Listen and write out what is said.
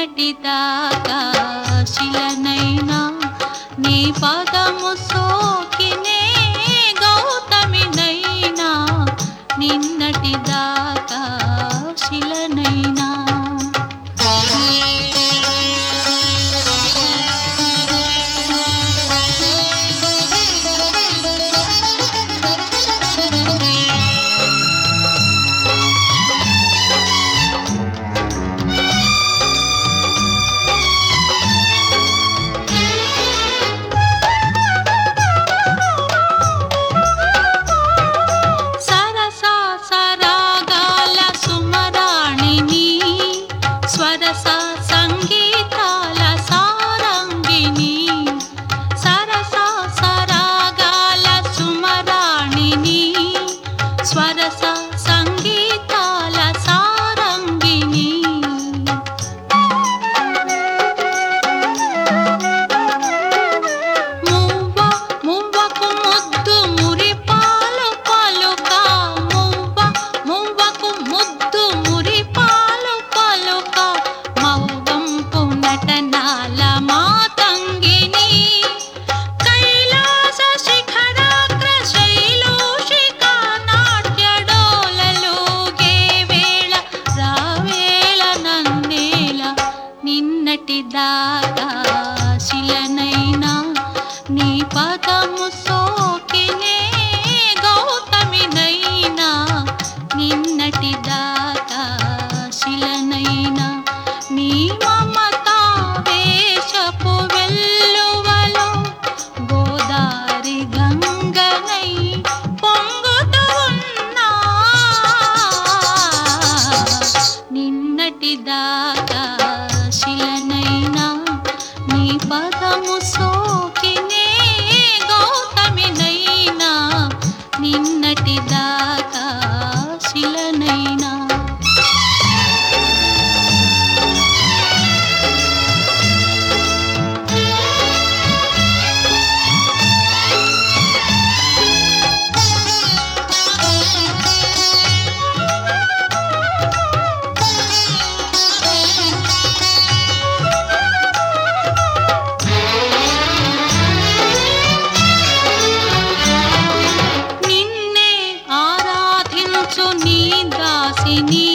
నిన్నటి దాకా శిలనైనా నీ పదము సోకినే గౌతమినైనా నిన్నటి దాకా శిలనైనా సరసా సరాగాల సుమరాణిని స్వరస సంగీతాల సారంగిని సరస సరాగాల సుమరాణిని స్వరస సంగీతాల సారంగిని మువ్వ మువ్వకు ముద్దు మురిపాలు పలుక మువ్వ మువ్వకు ముద్దు మురిపాలు పలుక మౌగంపు నటనాల మాతంగిని కైలాస శిఖరాగ్ర శైలోషిక నాట్య డోలలోగే వేళ రావేళ నందేల నిన్నటి దాకా శిలనైనా నీ పదము సోకినే గౌతమినైనా నిన్నటి దాకా శిలనైనా నీ మమతా వేషపు వెల్లువలో గోదారి గంగనై పొంగుతూ ఉన్నా నిన్నటి దాకా శిలనైనా నీ పదము సోకినే గౌతమినైనా నిన్నటి దాకా శిలనైనా నిన్నే ఆరాధించు నీ దాసిని